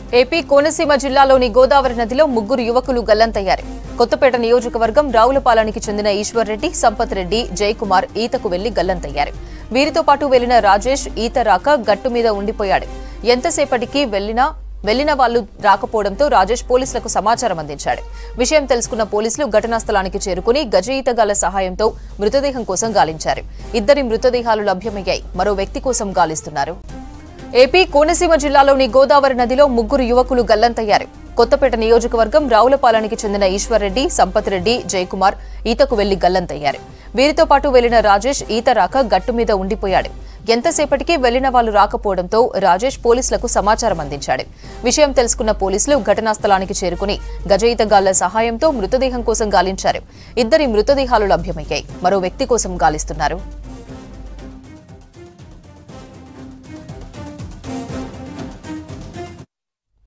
AP Konaseema జిల్లాలోని గోదావరి నదిలో ముగ్గురు యువకులు గల్లంతయ్యారు కొత్తపేట నియోజకవర్గం రావులపాలెనికి చెందిన ఈశ్వర్ రెడ్డి సంపత్ రెడ్డి జయకుమార్ ఈతకు వెళ్లి గల్లంతయ్యారు వీరితో పాటు వెళ్లిన రాజేష్ ఈత రాక గట్టు మీద ఉండిపోయాడు ఎంతసేపటికి వెళ్లినా వెళ్లిన వాళ్లు రాకపోవడంతో రాజేష్ పోలీసులకు సమాచారం అందించాడు విషయం తెలుసుకున్న పోలీసులు ఘటనా స్థలానికి చేరుకుని గజ ఈతగాళ్ల సహాయంతో మృతదేహం కోసం గాలించారు ఇద్దరి మృతదేహాలు లభ్యమయ్యాయి మరో వ్యక్తి కోసం గాలిస్తున్నారు ఏపీ కోనసీమ జిల్లాలోని గోదావరి నదిలో ముగ్గురు యువకులు గల్లంతయ్యారు కొత్తపేట నియోజకవర్గం రావులపాలెనికి చెందిన ఈశ్వర్ రెడ్డి సంపత్ రెడ్డి జయకుమార్ ఈతకు వెళ్లి గల్లంతయ్యారు వీరితో పాటు వెళ్లిన రాజేష్ ఈత రాక గట్టు మీద ఉండిపోయాడు ఎంతసేపటికి వెళ్లిన వాళ్లు రాకపోవడంతో రాజేష్ పోలీసులకు సమాచారం అందించాడు విషయం తెలుసుకున్న పోలీసులు ఘటనా స్థలానికి చేరుకుని గజ ఈతగాళ్ల సహాయంతో మృతదేహం కోసం గాలించారు ఇద్దరి మృతదేహాలు లభ్యమయ్యాయి మరో వ్యక్తి కోసం గాలిస్తున్నారు